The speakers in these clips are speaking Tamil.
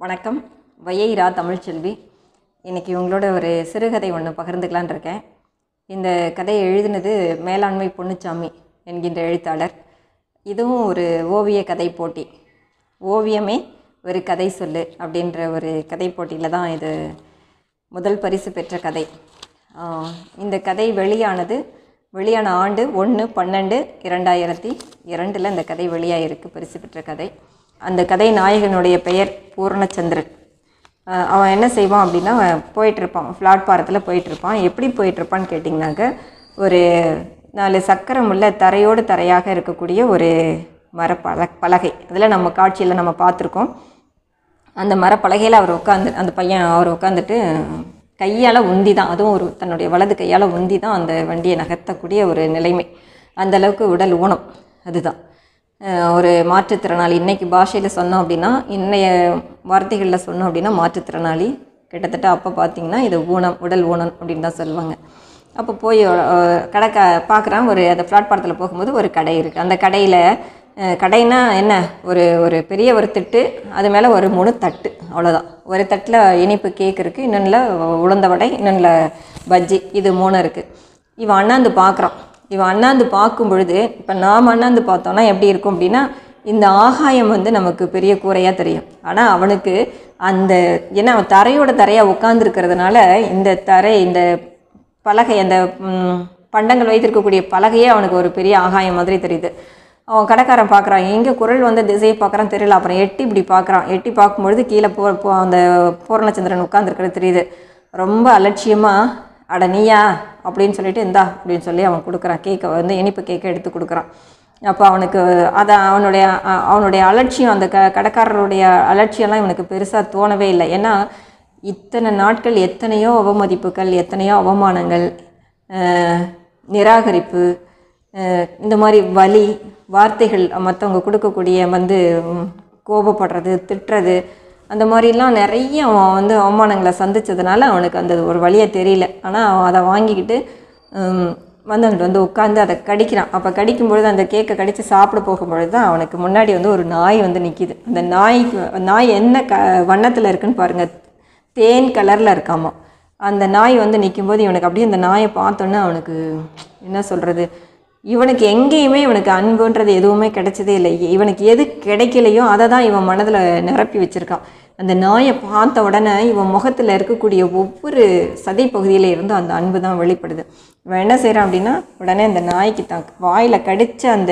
வணக்கம் வையைரா தமிழ்ச்செல்வி இன்றைக்கி உங்களோட ஒரு சிறுகதை ஒன்று பகிர்ந்துக்கலான் இருக்கேன் இந்த கதையை எழுதினது மேலாண்மை பொன்னுச்சாமி என்கின்ற எழுத்தாளர் இதுவும் ஒரு ஓவிய கதை போட்டி ஓவியமே ஒரு கதை சொல்லு அப்படின்ற ஒரு கதை போட்டியில் தான் இது முதல் பரிசு பெற்ற கதை ஆஹ் இந்த கதை வெளியானது வெளியான ஆண்டு ஒன்று பன்னெண்டு இரண்டாயிரத்தி இரண்டில் இந்த கதை வெளியாகிருக்கு பரிசு பெற்ற கதை அந்த கதை நாயகனுடைய பெயர் பூர்ணச்சந்திரன் ஆஹ் அவன் என்ன செய்வான் அப்படின்னா அவன் போயிட்டுருப்பான் பிளாட்பாரத்தில் போயிட்டுருப்பான் எப்படி போயிட்டுருப்பான்னு கேட்டிங்கனாக்க ஒரு நாலு சக்கரம் உள்ள தரையோடு தரையாக இருக்கக்கூடிய ஒரு மரப்பல பலகை அதில் நம்ம காட்சியில் நம்ம பார்த்துருக்கோம் அந்த மரப்பலகையில் அவர் உட்காந்து அந்த பையன் அவர் உட்காந்துட்டு கையால் உந்தி தான் அதுவும் ஒரு தன்னுடைய வலது கையால் உந்தி தான் அந்த வண்டியை நகர்த்தக்கூடிய ஒரு நிலைமை அந்த அளவுக்கு உடல் ஊனம் அதுதான் அஹ் ஒரு மாற்றுத்திறனாளி இன்னைக்கு பாஷையில் சொன்னோம் அப்படின்னா இன்னைய வார்த்தைகளில் சொன்னோம் அப்படின்னா மாற்றுத்திறனாளி கிட்டத்தட்ட அப்போ பார்த்தீங்கன்னா இது ஊனம் உடல் ஊனம் அப்படின்னு தான் சொல்லுவாங்க அப்போ போய் அஹ், கடை க பார்க்குறான் ஒரு அந்த பிளாட்பாரத்தில் போகும்போது ஒரு கடை இருக்குது அந்த கடையில் அஹ், கடைனா என்ன ஒரு ஒரு பெரிய ஒரு திட்டு அது மேலே ஒரு மூணு தட்டு அவ்வளோதான் ஒரு தட்டில் இனிப்பு கேக் இருக்குது இன்னொன்றில் உளுந்த வடை இன்னொன்றில் பஜ்ஜி இது மூணு இருக்குது இவன் அண்ணாந்து பார்க்குறான் இவன் அண்ணாந்து பார்க்கும் பொழுது இப்போ நாம் அண்ணாந்து பார்த்தோன்னா எப்படி இருக்கும் அப்படின்னா இந்த ஆகாயம் வந்து நமக்கு பெரிய கூரையாக தெரியும் ஆனால் அவனுக்கு அந்த ஏன்னா அவன் தரையோட தரையாக உட்காந்துருக்கிறதுனால இந்த தரை இந்த பலகை அந்த ம், பண்டங்கள் வைத்திருக்கக்கூடிய பலகையே அவனுக்கு ஒரு பெரிய ஆகாயம் மாதிரி தெரியுது அவன் கடைக்காரன் பார்க்குறான் எங்கே குரல் வந்த திசையை பார்க்குறான் தெரியல அப்புறம் எட்டி இப்படி பார்க்குறான் எட்டி பார்க்கும்பொழுது கீழே போ போ அந்த பூர்ணச்சந்திரன் உட்காந்துருக்கிறது தெரியுது ரொம்ப அலட்சியமாக அட நீயா அப்படின்னு சொல்லிட்டு இந்தா அப்படின்னு சொல்லி அவன் கொடுக்குறான் கேக்கை வந்து இனிப்பு கேக்கை எடுத்து கொடுக்குறான் அப்போ அவனுக்கு அதை அவனுடைய அ- அவனுடைய அலட்சியம் அந்த க கடைக்காரருடைய அலட்சியம்லாம் இவனுக்கு பெருசாக தோணவே இல்லை ஏன்னா இத்தனை நாட்கள் எத்தனையோ அவமதிப்புகள் எத்தனையோ அவமானங்கள் அஹ், நிராகரிப்பு அஹ், இந்த மாதிரி வலி வார்த்தைகள் மற்றவங்க கொடுக்கக்கூடிய வந்து ம், கோபப்படுறது திட்டுறது அந்த மாதிரிலாம் நிறைய அவன் வந்து அவமானங்களை சந்திச்சதுனால அவனுக்கு அந்த ஒரு வழியாக தெரியல ஆனால் அவன் அதை வாங்கிக்கிட்டு ம், வந்து அங்கிட்டு வந்து உட்காந்து அதை கடிக்கிறான் அப்போ கடிக்கும்பொழுது அந்த கேக்கை கடித்து சாப்பிட போகும்பொழுது தான் அவனுக்கு முன்னாடி வந்து ஒரு நாய் வந்து நிற்கிது அந்த நாய்க்கு நாய் என்ன க வண்ணத்தில் இருக்குன்னு பாருங்கள் தேன் கலரில் இருக்காமா அந்த நாய் வந்து நிற்கும்போது இவனுக்கு அப்படியே அந்த நாயை பார்த்தோன்னே அவனுக்கு என்ன சொல்கிறது இவனுக்கு எங்கேயுமே இவனுக்கு அன்புன்றது எதுவுமே கிடைச்சதே இல்லை இவனுக்கு எது கிடைக்கலையோ அதை தான் இவன் மனதில் நிரப்பி வச்சுருக்கான் அந்த நாயை பார்த்த உடனே இவன் முகத்தில் இருக்கக்கூடிய ஒவ்வொரு சதை பகுதியில இருந்து அந்த அன்பு தான் வெளிப்படுது இவன் என்ன செய்கிறான் அப்படின்னா உடனே அந்த நாய்க்கு தான் வாயில் கடிச்ச அந்த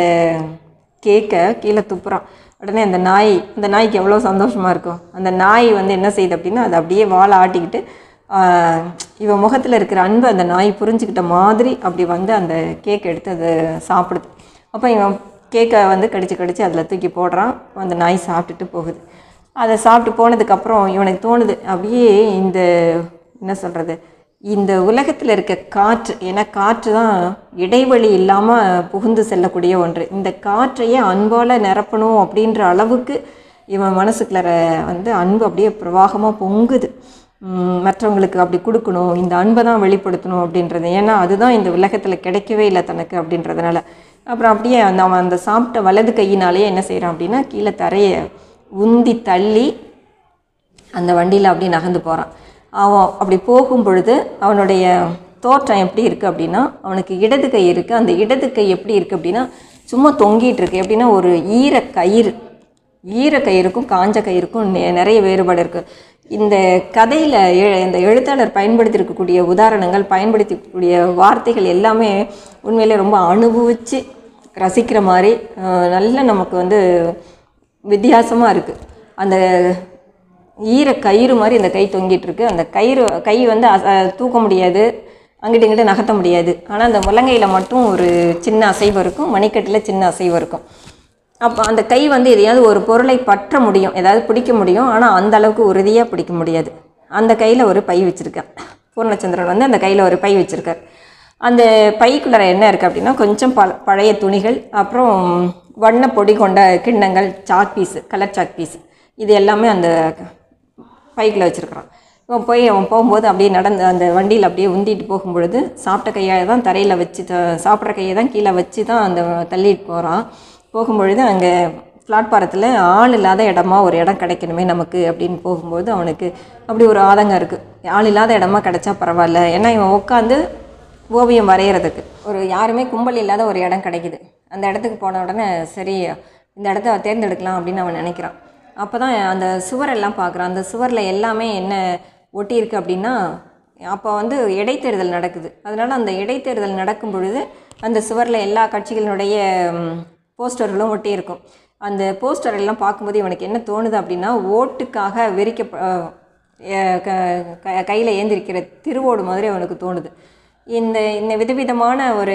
கேக்கை கீழே துப்புறான் உடனே அந்த நாய் அந்த நாய்க்கு எவ்வளோ சந்தோஷமாக இருக்கும் அந்த நாய் வந்து என்ன செய்யுது அப்படின்னா அதை அப்படியே வாழை ஆட்டிக்கிட்டு ஆஹ், இவன் முகத்தில் இருக்கிற அன்பு அந்த நாய் புரிஞ்சுக்கிட்ட மாதிரி அப்படி வந்து அந்த கேக் எடுத்து அதை சாப்பிடுது அப்போ இவன் கேக்கை வந்து கடிச்சு கடிச்சு அதில் தூக்கி போடுறான் அந்த நாய் சாப்பிட்டுட்டு போகுது அதை சாப்பிட்டு போனதுக்கப்புறம் இவனுக்கு தோணுது அப்படியே இந்த என்ன சொல்கிறது இந்த உலகத்தில் இருக்க காற்று ஏன்னா காற்று தான் இடைவெளி இல்லாமல் புகுந்து செல்லக்கூடிய ஒன்று இந்த காற்றையே அன்பால் நிரப்பணும் அப்படின்ற அளவுக்கு இவன் மனசுக்குள்ள வந்து அன்பு அப்படியே பிரவாகமாக பொங்குது உம், மற்றவங்களுக்கு அப்படி கொடுக்கணும் இந்த அன்பை தான் வெளிப்படுத்தணும் அப்படின்றது ஏன்னா அதுதான் இந்த உலகத்தில் கிடைக்கவே இல்லை தனக்கு அப்படின்றதுனால அப்புறம் அப்படியே அந்த அவன் அந்த சாப்பிட்ட வலது கையினாலேயே என்ன செய்கிறான் அப்படின்னா கீழே தரையை உந்தி தள்ளி அந்த வண்டியில் அப்படியே நகர்ந்து போகிறான் அவன் அப்படி போகும் பொழுது அவனுடைய தோற்றம் எப்படி இருக்குது அப்படின்னா அவனுக்கு இடது கை இருக்குது அந்த இடது கை எப்படி இருக்குது அப்படின்னா சும்மா தொங்கிட்டு இருக்கு எப்படின்னா ஒரு ஈர கயிறு ஈர கயிறுக்கும் காஞ்ச கயிறுக்கும் நெ- நிறைய வேறுபாடு இருக்குது இந்த கதையில் இந்த எழுத்தாளர் பயன்படுத்தியிருக்கக்கூடிய உதாரணங்கள் பயன்படுத்தக்கூடிய வார்த்தைகள் எல்லாமே உண்மையிலே ரொம்ப அனுபவித்து ரசிக்கிற மாதிரி அஹ், நல்ல நமக்கு வந்து வித்தியாசமாக இருக்குது அந்த ஈர கயிறு மாதிரி அந்த கை தொங்கிட்டு இருக்கு அந்த கயிறு கை வந்து அச- தூக்க முடியாது அங்கிட்டு இங்கிட்டு நகர்த்த முடியாது ஆனால் அந்த முழங்கையில் மட்டும் ஒரு சின்ன அசைவு இருக்கும் மணிக்கட்டில் சின்ன அசைவு இருக்கும் அப்போ அந்த கை வந்து எதையாவது ஒரு பொருளை பற்ற முடியும் ஏதாவது பிடிக்க முடியும் ஆனால் அந்த அளவுக்கு உறுதியாக பிடிக்க முடியாது அந்த கையில் ஒரு பை வச்சுருக்கேன் பூர்ணச்சந்திரன் வந்து அந்த கையில் ஒரு பை வச்சுருக்கார் அந்த பைக்குள்ளார என்ன இருக்குது அப்படின்னா கொஞ்சம் ப பழைய துணிகள் அப்புறம் வண்ண பொடி கொண்ட கிண்ணங்கள் chalk piece colour chalk piece இது எல்லாமே அந்த பைக்கில் வச்சுருக்கிறான் இவன் போய் அவன் போகும்போது அப்படியே நடந்து அந்த வண்டியில் அப்படியே உந்திட்டு போகும்பொழுது சாப்பிட்ட கையை தான் தரையில் வச்சு த- சாப்பிட்ற கையை தான் கீழே வச்சு தான் அந்த தள்ளிட்டு போகிறான் போகும்பொழுது அங்கே பிளாட்பாரத்தில் ஆள் இல்லாத இடமா ஒரு இடம் கிடைக்கணுமே நமக்கு அப்படின்னு போகும்போது அவனுக்கு அப்படி ஒரு ஆதங்கம் இருக்குது ஆள் இல்லாத இடமா கிடைச்சா பரவாயில்ல ஏன்னா இவன் உட்காந்து ஓவியம் வரைகிறதுக்கு ஒரு யாருமே கும்பல் இல்லாத ஒரு இடம் கிடைக்குது அந்த இடத்துக்கு போன உடனே சரி இந்த இடத்த தேர்ந்தெடுக்கலாம் அப்படின்னு அவன் நினைக்கிறான் அப்போ தான் அந்த சுவரெல்லாம் பார்க்குறான் அந்த சுவரில் எல்லாமே என்ன ஒட்டியிருக்கு அப்படின்னா அப்போ வந்து இடைத்தேர்தல் நடக்குது அதனால் அந்த இடைத்தேர்தல் நடக்கும் பொழுது அந்த சுவரில் எல்லா கட்சிகளினுடைய ம், போஸ்டர்களும் ஒட்டியிருக்கும் அந்த போஸ்டர் எல்லாம் பார்க்கும்போது இவனுக்கு என்ன தோணுது அப்படின்னா ஓட்டுக்காக விரிக்க கையில் ஏந்திருக்கிற திருவோடு மாதிரி அவனுக்கு தோணுது இந்த இந்த விதவிதமான ஒரு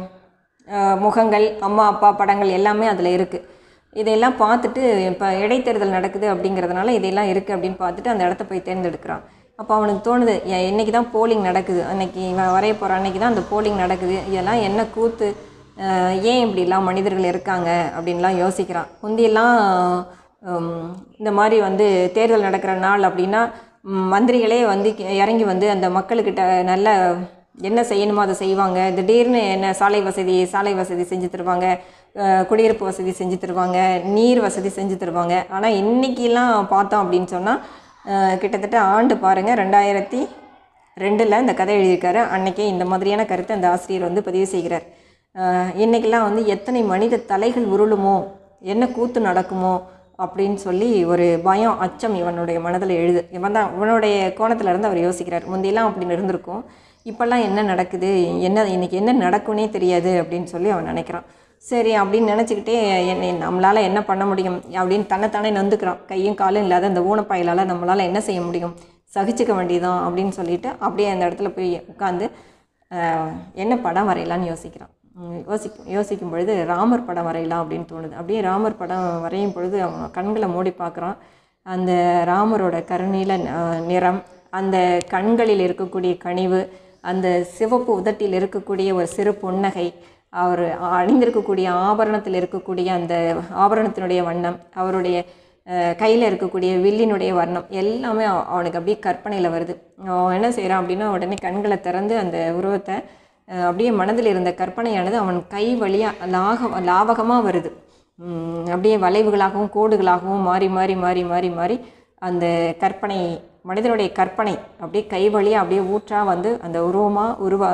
அஹ், முகங்கள் அம்மா அப்பா படங்கள் எல்லாமே அதில் இருக்குது இதையெல்லாம் பார்த்துட்டு இப்போ இடைத்தேர்தல் நடக்குது அப்படிங்கிறதுனால இதெல்லாம் இருக்குது அப்படின்னு பார்த்துட்டு அந்த இடத்த போய் தேர்ந்தெடுக்கிறான் அப்போ அவனுக்கு தோணுது "ஏ- இன்னைக்கு தான் போலிங் நடக்குது அன்னைக்கு இவன் வரைய போகிற அன்னைக்கு தான் அந்த போலிங் நடக்குது இதெல்லாம் என்ன கூத்து அஹ், ஏன் இப்படிலாம் மனிதர்கள் இருக்காங்க அப்படின்லாம் யோசிக்கிறான் முந்தியெல்லாம் ஹம், இந்த மாதிரி வந்து தேர்தல் நடக்கிற நாள் அப்படின்னா ம், மந்திரிகளே வந்து கி- இறங்கி வந்து அந்த மக்களுக்கிட்ட நல்ல என்ன செய்யணுமோ அதை செய்வாங்க திடீர்னு என்ன சாலை வசதி சாலை வசதி செஞ்சு தருவாங்க அஹ், குடியிருப்பு வசதி செஞ்சு தருவாங்க நீர் வசதி செஞ்சு தருவாங்க ஆனால் இன்னைக்கெல்லாம் பார்த்தோம் அப்படின்னு சொன்னால் கிட்டத்தட்ட ஆண்டு பாருங்கள் ரெண்டாயிரத்தி ரெண்டில் இந்த கதை எழுதியிருக்காரு அன்னைக்கே இந்த மாதிரியான கருத்தை அந்த ஆசிரியர் வந்து பதிவு செய்கிறார் அஹ், இன்னைக்கெல்லாம் வந்து எத்தனை மனித தலைகள் உருளுமோ என்ன கூத்து நடக்குமோ அப்படின்னு சொல்லி ஒரு பயம் அச்சம் இவனுடைய மனதில் எழுது இவன் தான் இவனுடைய கோணத்துல இருந்து அவர் யோசிக்கிறார் முந்தியெல்லாம் அப்படின்னு இருந்திருக்கும் இப்போல்லாம் என்ன நடக்குது என்ன இன்னைக்கு என்ன நடக்கும்னே தெரியாது அப்படின்னு சொல்லி அவன் நினைக்கிறான் சரி அப்படின்னு நினச்சிக்கிட்டே என்ன நம்மளால் என்ன பண்ண முடியும் அப்படின்னு தன்னைத்தானே நொந்துக்கிறான் கையும் காலும் இல்லாத அந்த ஊனப்பாயிலால் நம்மளால் என்ன செய்ய முடியும் சகிச்சுக்க வேண்டியதான் அப்படின்னு சொல்லிட்டு அப்படியே அந்த இடத்துல போய் உட்காந்து ஆஹ், என்ன படம் வரையலான்னு யோசிக்கிறான் உம், யோசிக்கும் யோசிக்கும் பொழுது ராமர் படம் வரையலாம் அப்படின்னு தோணுது அப்படியே ராமர் படம் வரையும் பொழுது அவன் கண்களை மூடி பார்க்குறான் அந்த ராமரோட கருநீல அஹ், நிறம் அந்த கண்களில் இருக்கக்கூடிய கனிவு அந்த சிவப்பு உதட்டில் இருக்கக்கூடிய ஒரு சிறு புன்னகை அவர் அணிந்திருக்கக்கூடிய ஆபரணத்தில் இருக்கக்கூடிய அந்த ஆபரணத்தினுடைய வண்ணம் அவருடைய கையில் இருக்கக்கூடிய வில்லினுடைய வர்ணம் எல்லாமே அவ- அவனுக்கு அப்படியே கற்பனையில் வருது அவன் என்ன செய்கிறான் அப்படின்னா உடனே கண்களை திறந்து அந்த உருவத்தை அஹ், அப்படியே மனதில் இருந்த கற்பனையானது அவன் கை வழியாக லாக லாவகமாக வருது உம், அப்படியே வளைவுகளாகவும் கோடுகளாகவும் மாறி மாறி மாறி மாறி மாறி அந்த கற்பனை மனிதனுடைய கற்பனை அப்படியே கை வழியாக அப்படியே ஊற்றா வந்து அந்த உருவமாக உருவா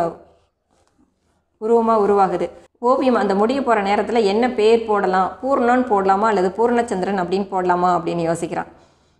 உருவமாக உருவாகுது ஓவியம் அந்த முடிய போகிற நேரத்தில் என்ன பேர் போடலாம் பூர்ணன்னு போடலாமா அல்லது பூர்ணச்சந்திரன் அப்படின்னு போடலாமா அப்படின்னு யோசிக்கிறான்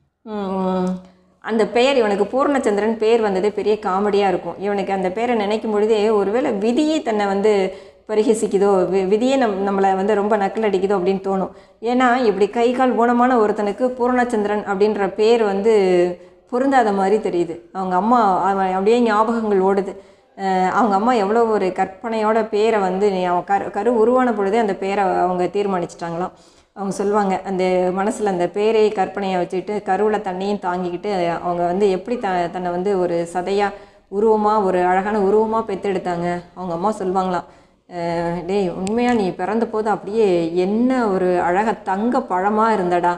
உம், அந்த பெயர் இவனுக்கு பூர்ணச்சந்திரன் பேர் வந்ததே பெரிய காமெடியாக இருக்கும் இவனுக்கு அந்த பேரை நினைக்கும் பொழுதே ஒருவேளை விதியே தன்னை வந்து பரிகசிக்குதோ வி விதியே நம் நம்மளை வந்து ரொம்ப நக்கல் அடிக்குதோ அப்படின்னு தோணும் ஏன்னா இப்படி கை கால் ஊனமான ஒருத்தனுக்கு பூர்ணச்சந்திரன் அப்படின்ற பேர் வந்து பொருந்தாத மாதிரி தெரியுது அவங்க அம்மா அவன் அப்படியே ஞாபகங்கள் ஓடுது அஹ் அவங்க அம்மா எவ்வளோ ஒரு கற்பனையோட பேரை வந்து நீ அவன் கரு கரு உருவான பொழுதே அந்த பேரை அவங்க தீர்மானிச்சிட்டாங்களாம் அவங்க சொல்லுவாங்க அந்த மனசில் அந்த பேரை கற்பனையை வச்சுக்கிட்டு கருவில் தண்ணியும் தாங்கிக்கிட்டு அவங்க வந்து எப்படி த தன்னை வந்து ஒரு சதையாக உருவமாக ஒரு அழகான உருவமாக பெற்றெடுத்தாங்க அவங்க அம்மா சொல்லுவாங்களாம் அஹ் டேய் உண்மையாக நீ பிறந்த போது அப்படியே என்ன ஒரு அழகாக தங்க பழமாக இருந்தடா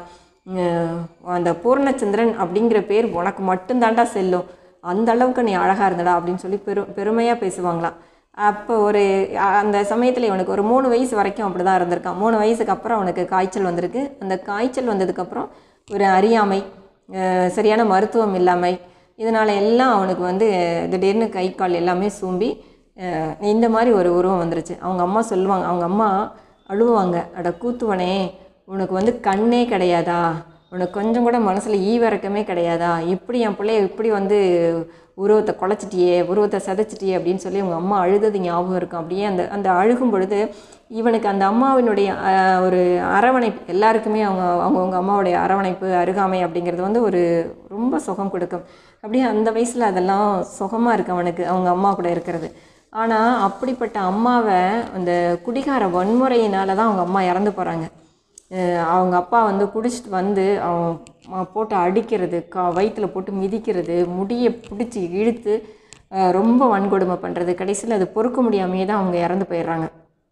அஹ் அந்த பூர்ணச்சந்திரன் அப்படிங்கிற பேர் உனக்கு மட்டும்தான்டா செல்லும் அந்த அளவுக்கு நீ அழகாக இருந்தடா அப்படின்னு சொல்லி பெரு பெருமையாக பேசுவாங்களாம் அப்போ ஒரு அ- அந்த சமயத்தில் இவனுக்கு ஒரு மூணு வயசு வரைக்கும் அப்படி தான் இருந்திருக்கான் மூணு வயசுக்கு அப்புறம் அவனுக்கு காய்ச்சல் வந்திருக்கு அந்த காய்ச்சல் வந்ததுக்கப்புறம் ஒரு அறியாமை அஹ் சரியான மருத்துவம் இல்லாமை இதனால் எல்லாம் அவனுக்கு வந்து திடீர்னு கை கால் எல்லாமே சூம்பி அஹ் இந்த மாதிரி ஒரு உருவம் வந்துருச்சு அவங்க அம்மா சொல்லுவாங்க அவங்க அம்மா அழுவாங்க அட கூத்துவனே உனக்கு வந்து கண்ணே கிடையாதா உனக்கு கொஞ்சம் கூட மனசில் ஈவிரக்கமே கிடையாதா இப்படி என் பிள்ளைய இப்படி வந்து உருவத்தை குலைச்சிட்டியே உருவத்தை சதைச்சிட்டியே அப்படின்னு சொல்லி அவங்க அம்மா அழுதது ஞாபகம் இருக்கும் அப்படியே அந்த அந்த அழுகும் பொழுது இவனுக்கு அந்த அம்மாவினுடைய ஆஹ், ஒரு அரவணைப்பு எல்லாருக்குமே அவங்க அவங்கவுங்க அம்மாவுடைய அரவணைப்பு அருகாமை அப்படிங்கிறது வந்து ஒரு ரொம்ப சுகம் கொடுக்கும் அப்படியே அந்த வயசில் அதெல்லாம் சுகமாக இருக்கு அவனுக்கு அவங்க அம்மா கூட இருக்கிறது ஆனால் அப்படிப்பட்ட அம்மாவை அந்த குடிகார வன்முறையினால தான் அவங்க அம்மா இறந்து போகிறாங்க அஹ் அவங்க அப்பா வந்து குடிச்சிட்டு வந்து அவன் ம- போட்டு அடிக்கிறது கா வயிற்றில் போட்டு மிதிக்கிறது முடியை பிடிச்சி இழுத்து அஹ் ரொம்ப வன்கொடுமை பண்ணுறது கடைசியில் அது பொறுக்க முடியாமையே தான் அவங்க இறந்து போயிடுறாங்க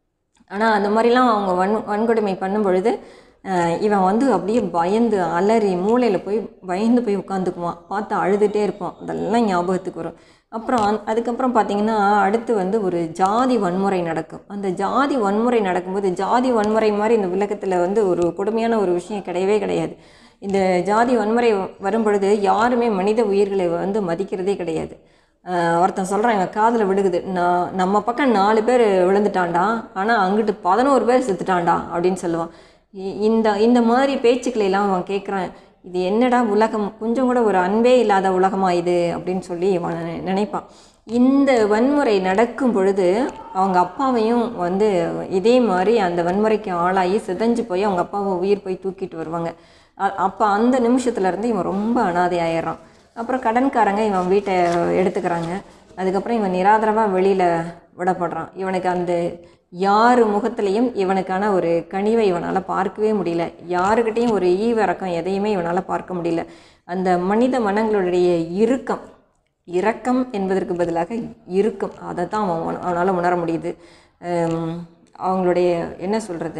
ஆனால் அந்த மாதிரிலாம் அவங்க வன் வன்கொடுமை பண்ணும் பொழுது அஹ் இவன் வந்து அப்படியே பயந்து அலறி மூளையில் போய் பயந்து போய் உட்காந்துக்குவான் பார்த்து அழுதுகிட்டே இருப்பான் அதெல்லாம் ஞாபகத்துக்கு வரும் அப்புறம் அந்- அதுக்கப்புறம் பார்த்தீங்கன்னா அடுத்து வந்து ஒரு ஜாதி வன்முறை நடக்கும் அந்த ஜாதி வன்முறை நடக்கும்போது ஜாதி வன்முறை மாதிரி இந்த உலகத்தில் வந்து ஒரு கொடுமையான ஒரு விஷயம் கிடையவே கிடையாது இந்த ஜாதி வன்முறை வரும் பொழுது யாருமே மனித உயிர்களை வந்து மதிக்கிறதே கிடையாது ஆஹ் ஒருத்தன் சொல்கிறான் இவன் காதில் விழுகுது நான் நம்ம பக்கம் நாலு பேர் விழுந்துட்டான்டா ஆனால் அங்கிட்டு பதினோரு பேர் செத்துட்டான்டா அப்படின்னு சொல்லுவான் இ- இந்த இந்த மாதிரி பேச்சுக்களை எல்லாம் அவன் கேட்குறான் இது என்னடா உலகம் கொஞ்சம் கூட ஒரு அன்பே இல்லாத உலகமா இது அப்படின்னு சொல்லி அவன் நினை- நினைப்பான் இந்த வன்முறை நடக்கும் பொழுது அவங்க அப்பாவையும் வந்து இதே மாதிரி அந்த வன்முறைக்கு ஆளாகி சிதைஞ்சு போய் அவங்க அப்பாவை உயிர் போய் தூக்கிட்டு வருவாங்க அப்போ அந்த நிமிஷத்துல இருந்து இவன் ரொம்ப அனாதை ஆயிடுறான் அப்புறம் கடன்காரங்க இவன் வீட்டை எடுத்துக்கிறாங்க அதுக்கப்புறம் இவன் நிராதரவாக வெளியில் விடப்படுறான் இவனுக்கு அந்த யார் முகத்துலேயும் இவனுக்கான ஒரு கனிவை இவனால் பார்க்கவே முடியல யாருக்கிட்டேயும் ஒரு ஈவிரக்கம் எதையுமே இவனால் பார்க்க முடியல அந்த மனித மனங்களுடைய இறுக்கம் இரக்கம் என்பதற்கு பதிலாக இறுக்கம் அதை தான் அவன் உண- அவனால் உணர முடியுது ஹம், அவங்களுடைய என்ன சொல்கிறது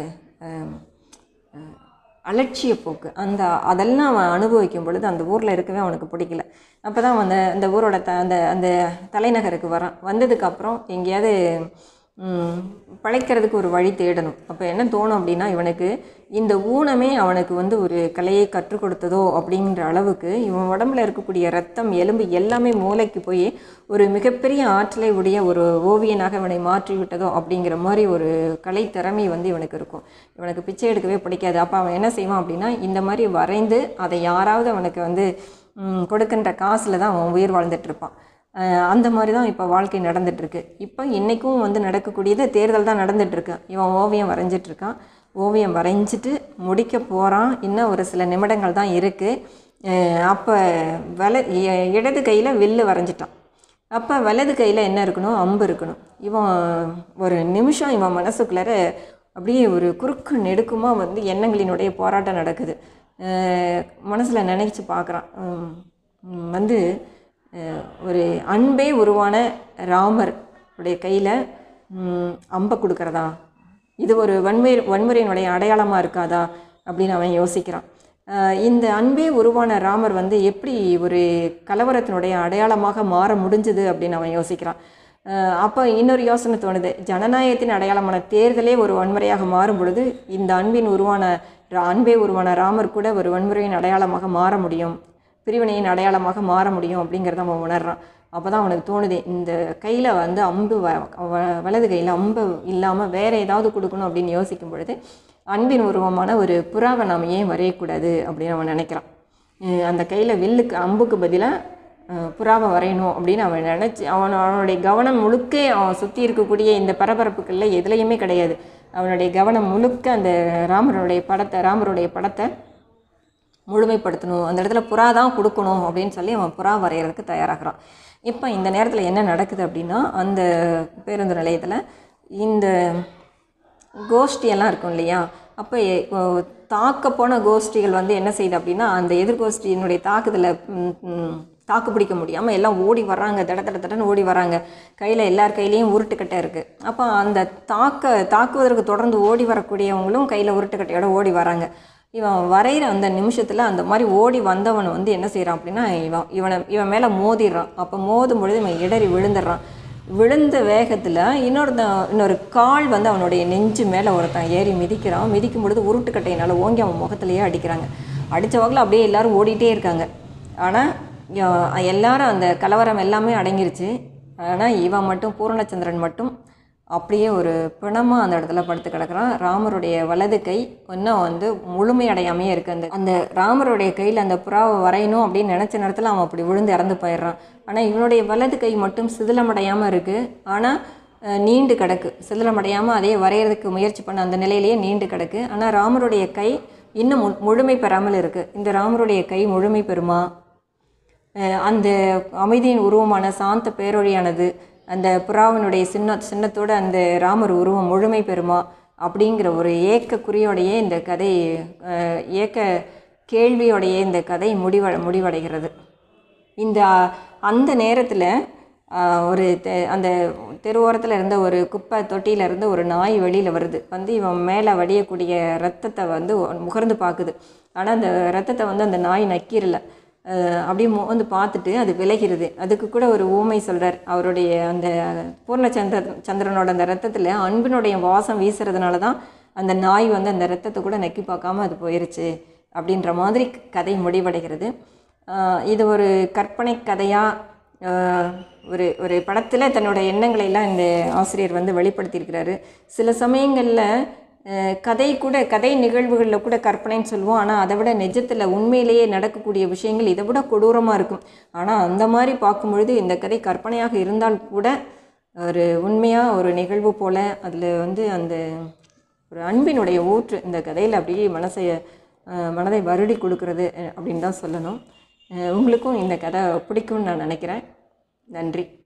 அலட்சிய போக்கு அந்த அதெல்லாம் அவன் அனுபவிக்கும் பொழுது அந்த ஊரில் இருக்கவே அவனுக்கு பிடிக்கல அப்போ தான் அந்த அந்த ஊரோட த அந்த அந்த தலைநகருக்கு வரான் வந்ததுக்கப்புறம் எங்கேயாவது ம், பிழைக்கிறதுக்கு ஒரு வழி தேடணும் அப்போ என்ன தோணும் அப்படின்னா இவனுக்கு இந்த ஊனமே அவனுக்கு வந்து ஒரு கலையை கற்றுக் கொடுத்ததோ அப்படிங்கிற அளவுக்கு இவன் உடம்புல இருக்கக்கூடிய ரத்தம் எலும்பு எல்லாமே மூளைக்கு போய் ஒரு மிகப்பெரிய ஆற்றலை உடைய ஒரு ஓவியனாக இவனை மாற்றி விட்டதோ அப்படிங்கிற மாதிரி ஒரு கலை திறமை வந்து இவனுக்கு இருக்கும் இவனுக்கு பிச்சை எடுக்கவே பிடிக்காது அப்போ அவன் என்ன செய்வான் அப்படின்னா இந்த மாதிரி வரைந்து அதை யாராவது அவனுக்கு வந்து ம், கொடுக்கின்ற காசில் தான் அவன் உயிர் வாழ்ந்துட்டு இருப்பான் அஹ் அந்த மாதிரி தான் இப்போ வாழ்க்கை நடந்துட்டுருக்கு இப்போ இன்றைக்கும் வந்து நடக்கக்கூடியது தேர்தல் தான் நடந்துட்டுருக்கு இவன் ஓவியம் வரைஞ்சிட்டு இருக்கான் ஓவியம் வரைஞ்சிட்டு முடிக்க போகிறான் இன்னும் ஒரு சில நிமிடங்கள் தான் இருக்குது அப்போ வல இ- இடது கையில் வில்லு வரைஞ்சிட்டான் அப்போ வலது கையில் என்ன இருக்கணும் அம்பு இருக்கணும் இவன் ஒரு நிமிஷம் இவன் மனசுக்குள்ளார அப்படியே ஒரு குறுக்கு நெடுக்குமாக வந்து எண்ணங்களினுடைய போராட்டம் நடக்குது மனசில் நினைச்சு பார்க்குறான் வந்து அஹ், ஒரு அன்பே உருவான ராமர் உடைய கையில் அம்பை கொடுக்கறதா இது ஒரு வன்முறை வன்முறையினுடைய அடையாளமாக இருக்காதா அப்படின்னு அவன் யோசிக்கிறான் அஹ், இந்த அன்பே உருவான ராமர் வந்து எப்படி ஒரு கலவரத்தினுடைய அடையாளமாக மாற முடிஞ்சுது அப்படின்னு அவன் யோசிக்கிறான் அஹ், அப்போ இன்னொரு யோசனை தோணுது ஜனநாயகத்தின் அடையாளமான தேர்தலே ஒரு வன்முறையாக மாறும் பொழுது இந்த அன்பின் உருவான ரா- அன்பே உருவான ராமர் கூட ஒரு வன்முறையின் அடையாளமாக மாற முடியும் பிரிவினையின் அடையாளமாக மாற முடியும் அப்படிங்கிறத அவன் உணர்றான் அப்போ தான் அவனுக்கு தோணுது இந்த கையில் வந்து அம்பு வ வ- வலது கையில் அம்பு இல்லாமல் வேறு ஏதாவது கொடுக்கணும் அப்படின்னு யோசிக்கும் பொழுது அன்பின் உருவமான ஒரு புறாவை நாம் ஏன் வரையக்கூடாது அப்படின்னு அவன் நினைக்கிறான் அஹ் அந்த கையில் வில்லுக்கு அம்புக்கு பதிலாக புறாவை வரையணும் அப்படின்னு அவன் நினச்சி அவன் அவனுடைய கவனம் முழுக்க அவன் சுற்றி இருக்கக்கூடிய இந்த பரபரப்புகளில் எதுலேயுமே கிடையாது அவனுடைய கவனம் முழுக்க அந்த ராமருடைய படத்தை ராமருடைய படத்தை முழுமைப்படுத்தணும் அந்த இடத்துல புறா தான் கொடுக்கணும் அப்படின்னு சொல்லி அவன் புறா வரைகிறதுக்கு தயாராகிறான் இப்போ இந்த நேரத்தில் என்ன நடக்குது அப்படின்னா அந்த பேருந்து நிலையத்தில் இந்த கோஷ்டியெல்லாம் இருக்கும் இல்லையா அப்போ தாக்க போன கோஷ்டிகள் வந்து என்ன செய்யுது அப்படின்னா அந்த எதிர்கோஷ்டியினுடைய தாக்குதலை ம், ம், தாக்கு பிடிக்க முடியாமல் எல்லாம் ஓடி வர்றாங்க தட தட தடன்னு ஓடி வராங்க கையில் எல்லார் கையிலையும் உருட்டுக்கட்டை இருக்குது அப்போ அந்த தாக்க தாக்குவதற்கு தொடர்ந்து ஓடி வரக்கூடியவங்களும் கையில் உருட்டுக்கட்டையோட ஓடி வராங்க இவன் வரைகிற அந்த நிமிஷத்தில் அந்த மாதிரி ஓடி வந்தவன் வந்து என்ன செய்கிறான் அப்படின்னா இவன் இவனை இவன் மேலே மோதிடுறான் அப்போ மோதும் பொழுது இவன் இடறி விழுந்துடுறான் விழுந்த வேகத்தில் இன்னொருத்தன் இன்னொரு கால் வந்து அவனுடைய நெஞ்சு மேலே ஒருத்தன் ஏறி மிதிக்கிறான் மிதிக்கும் பொழுது உருட்டுக்கட்டையினால் ஓங்கி அவன் முகத்திலேயே அடிக்கிறாங்க அடித்த வகையில் அப்படியே எல்லாரும் ஓடிட்டே இருக்காங்க ஆனால் எல்லாரும் அந்த கலவரம் எல்லாமே அடங்கிருச்சு ஆனால் இவன் மட்டும் பூரணச்சந்திரன் மட்டும் அப்படியே ஒரு பிணமாக அந்த இடத்துல படுத்து கிடக்குறான் ராமருடைய வலது கை இன்னும் வந்து முழுமையடையாமையே இருக்குது அந்த அந்த ராமருடைய கையில் அந்த புறாவை வரையணும் அப்படின்னு நினச்ச நேரத்தில் அவன் அப்படி விழுந்து இறந்து போயிடுறான் ஆனால் இவனுடைய வலது கை மட்டும் சிதிலமடையாமல் இருக்குது ஆனால் அஹ், நீண்டு கிடக்கு சிதிலமடையாமல் அதே வரைகிறதுக்கு முயற்சி பண்ண அந்த நிலையிலேயே நீண்டு கிடக்கு ஆனால் ராமருடைய கை இன்னும் மு- முழுமை பெறாமல் இருக்குது இந்த ராமருடைய கை முழுமை பெறுமா அஹ் அந்த அமைதியின் உருவமான சாந்த பேரொழியானது அந்த புறாவினுடைய சின்ன சின்னத்தோட அந்த ராமர் உருவம் முழுமை பெறுமா அப்படிங்கிற ஒரு ஏக்க குறியோடையே இந்த கதை அஹ், ஏக்க கேள்வியோடையே இந்த கதை முடிவ முடிவடைகிறது இந்த அந்த நேரத்தில் ஒரு தெ- அந்த தெருவோரத்தில் இருந்த ஒரு குப்பை தொட்டியில இருந்து ஒரு நாய் வெளியில் வருது வந்து இவன் மேலே வடியக்கூடிய ரத்தத்தை வந்து முகர்ந்து பார்க்குது ஆனால் அந்த ரத்தத்தை வந்து அந்த நாய் நக்கீரல அஹ், அப்படியே வந்து பார்த்துட்டு அது விலகிறது அதுக்கு கூட ஒரு ஊமை சொல்கிறார் அவருடைய அந்த பூர்ணச்சந்திர சந்திரனோட அந்த ரத்தத்தில் அன்பினுடைய வாசம் வீசுறதுனால தான் அந்த நாய் வந்து அந்த ரத்தத்தை கூட நக்கி பார்க்காம அது போயிருச்சு அப்படின்ற மாதிரி கதை முடிவடைகிறது ஆஹ் இது ஒரு கற்பனை கதையாக ஒரு ஒரு படத்தில் தன்னோட எண்ணங்களை எல்லாம் இந்த ஆசிரியர் வந்து வெளிப்படுத்தியிருக்கிறாரு சில சமயங்களில் கதை கூட கதை நிகழ்வுகளில் கூட கற்பனைன்னு சொல்லுவோம் ஆனால் அதை விட நிஜத்தில் உண்மையிலேயே நடக்கக்கூடிய விஷயங்கள் இதை விட கொடூரமாக இருக்கும் ஆனால் அந்த மாதிரி பார்க்கும் பொழுது இந்த கதை கற்பனையாக இருந்தால் கூட ஒரு உண்மையாக ஒரு நிகழ்வு போல் அதில் வந்து அந்த ஒரு அன்பினுடைய ஊற்று இந்த கதையில் அப்படியே மனசை அஹ், மனதை வருடி கொடுக்கறது அஹ், அப்படின்னு தான் சொல்லணும் அஹ், உங்களுக்கும் இந்த கதை பிடிக்கும்னு நான் நினைக்கிறேன் நன்றி